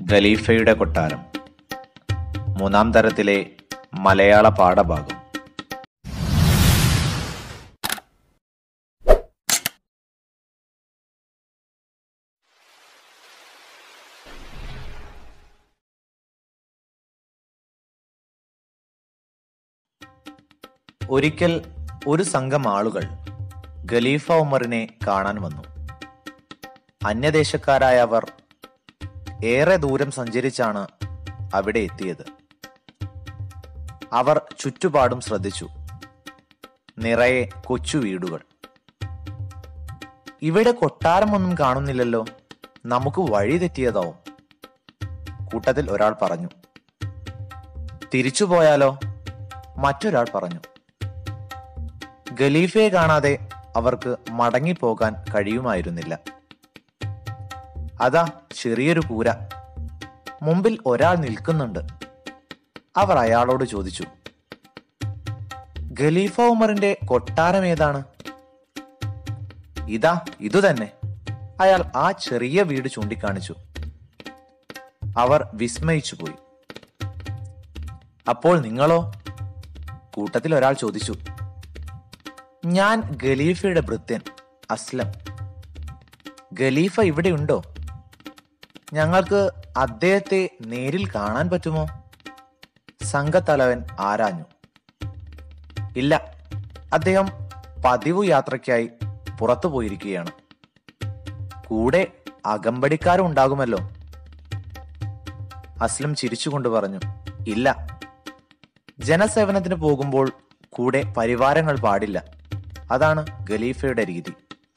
ഖലീഫയുടെ കൊട്ടാരം മൂന്നാം തരത്തിലെ മലയാള പാഠഭാഗം ഒരിക്കൽ ഒരു സംഘം ആളുകൾ ഖലീഫ ഉമറിനെ കാണാൻ വന്നു അന്യദേശക്കാരായ അവർ ഏറെ ദൂരം സഞ്ചരിച്ചാണ് അവിടെ എത്തിയത് അവർ ചുറ്റുപാടും ശ്രദ്ധിച്ചു നിറയെ കൊച്ചു വീടുകൾ ഇവിടെ കൊട്ടാരമൊന്നും കാണുന്നില്ലല്ലോ നമുക്ക് വഴി തെറ്റിയതാവും കൂട്ടത്തിൽ ഒരാൾ പറഞ്ഞു തിരിച്ചു പോയാലോ മറ്റൊരാൾ പറഞ്ഞു ഖലീഫയെ കാണാതെ അവർക്ക് മടങ്ങിപ്പോകാൻ കഴിയുമായിരുന്നില്ല അതാ ചെറിയൊരു കൂര മുമ്പിൽ ഒരാൾ നിൽക്കുന്നുണ്ട് അവർ അയാളോട് ചോദിച്ചു ഖലീഫ ഉമറിന്റെ കൊട്ടാരം ഏതാണ് ഇതാ ഇതുതന്നെ അയാൾ ആ ചെറിയ വീട് ചൂണ്ടിക്കാണിച്ചു അവർ വിസ്മയിച്ചു പോയി അപ്പോൾ നിങ്ങളോ കൂട്ടത്തിൽ ഒരാൾ ചോദിച്ചു ഞാൻ ഖലീഫയുടെ ഭൃത്യൻ അസ്ലം ഖലീഫ ഇവിടെയുണ്ടോ ഞങ്ങൾക്ക് അദ്ദേഹത്തെ നേരിൽ കാണാൻ പറ്റുമോ സംഘത്തലവൻ ആരാഞ്ഞു ഇല്ല അദ്ദേഹം പതിവ് യാത്രയ്ക്കായി പുറത്തു പോയിരിക്കുകയാണ് കൂടെ അകമ്പടിക്കാരും ഉണ്ടാകുമല്ലോ അസ്ലം ചിരിച്ചുകൊണ്ട് പറഞ്ഞു ഇല്ല ജനസേവനത്തിന് പോകുമ്പോൾ കൂടെ പരിവാരങ്ങൾ പാടില്ല അതാണ് ഖലീഫയുടെ രീതി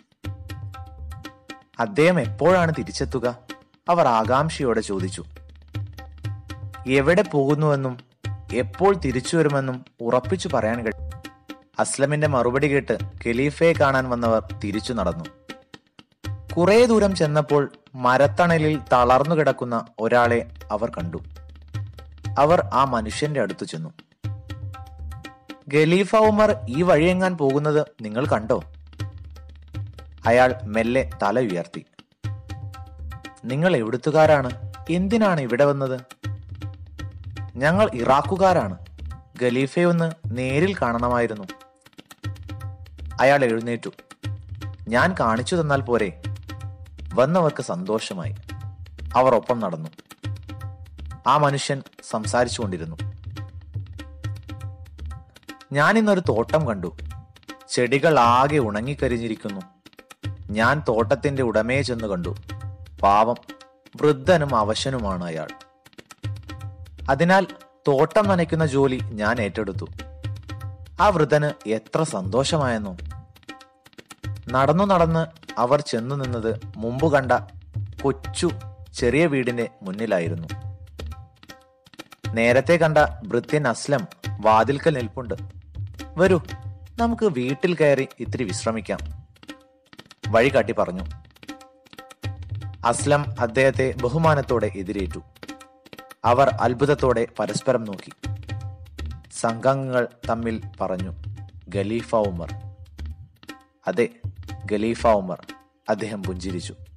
അദ്ദേഹം എപ്പോഴാണ് തിരിച്ചെത്തുക അവർ ആകാംക്ഷയോടെ ചോദിച്ചു എവിടെ പോകുന്നുവെന്നും എപ്പോൾ തിരിച്ചു വരുമെന്നും ഉറപ്പിച്ചു പറയാൻ കഴിയും അസ്ലമിന്റെ മറുപടി കേട്ട് ഖലീഫയെ കാണാൻ വന്നവർ തിരിച്ചു നടന്നു കുറെ ദൂരം ചെന്നപ്പോൾ മരത്തണലിൽ തളർന്നു കിടക്കുന്ന ഒരാളെ അവർ കണ്ടു അവർ ആ മനുഷ്യന്റെ അടുത്തു ചെന്നു ഖലീഫ ഉമർ ഈ വഴിയെങ്ങാൻ പോകുന്നത് നിങ്ങൾ കണ്ടോ അയാൾ മെല്ലെ തല ഉയർത്തി നിങ്ങൾ എവിടുത്തുകാരാണ് എന്തിനാണ് ഇവിടെ വന്നത് ഞങ്ങൾ ഇറാഖുകാരാണ് ഖലീഫയെ ഒന്ന് നേരിൽ കാണണമായിരുന്നു അയാൾ എഴുന്നേറ്റു ഞാൻ കാണിച്ചു തന്നാൽ പോരെ വന്നവർക്ക് സന്തോഷമായി അവർ ഒപ്പം നടന്നു ആ മനുഷ്യൻ സംസാരിച്ചുകൊണ്ടിരുന്നു ഞാൻ ഇന്നൊരു തോട്ടം കണ്ടു ചെടികൾ ആകെ ഉണങ്ങിക്കരിഞ്ഞിരിക്കുന്നു ഞാൻ തോട്ടത്തിന്റെ ഉടമയെ ചെന്ന് കണ്ടു പാവം വൃദ്ധനും അവശനുമാണ് അയാൾ അതിനാൽ തോട്ടം നനയ്ക്കുന്ന ജോലി ഞാൻ ഏറ്റെടുത്തു ആ വൃദ്ധന് എത്ര സന്തോഷമായെന്നോ നടന്നു നടന്ന് അവർ ചെന്നു നിന്നത് മുമ്പ് കണ്ട കൊച്ചു ചെറിയ വീടിന്റെ മുന്നിലായിരുന്നു നേരത്തെ കണ്ട ഭൃത്യൻ അസ്ലം വാതിൽക്കൽ നിൽപ്പുണ്ട് വരൂ നമുക്ക് വീട്ടിൽ കയറി ഇത്തിരി വിശ്രമിക്കാം വഴി കാട്ടി പറഞ്ഞു അസ്ലം അദ്ദേഹത്തെ ബഹുമാനത്തോടെ എതിരേറ്റു അവർ അത്ഭുതത്തോടെ പരസ്പരം നോക്കി സംഘങ്ങൾ തമ്മിൽ പറഞ്ഞു ഖലീഫ ഉമർ അതെ ഖലീഫ ഉമർ അദ്ദേഹം പുഞ്ചിരിച്ചു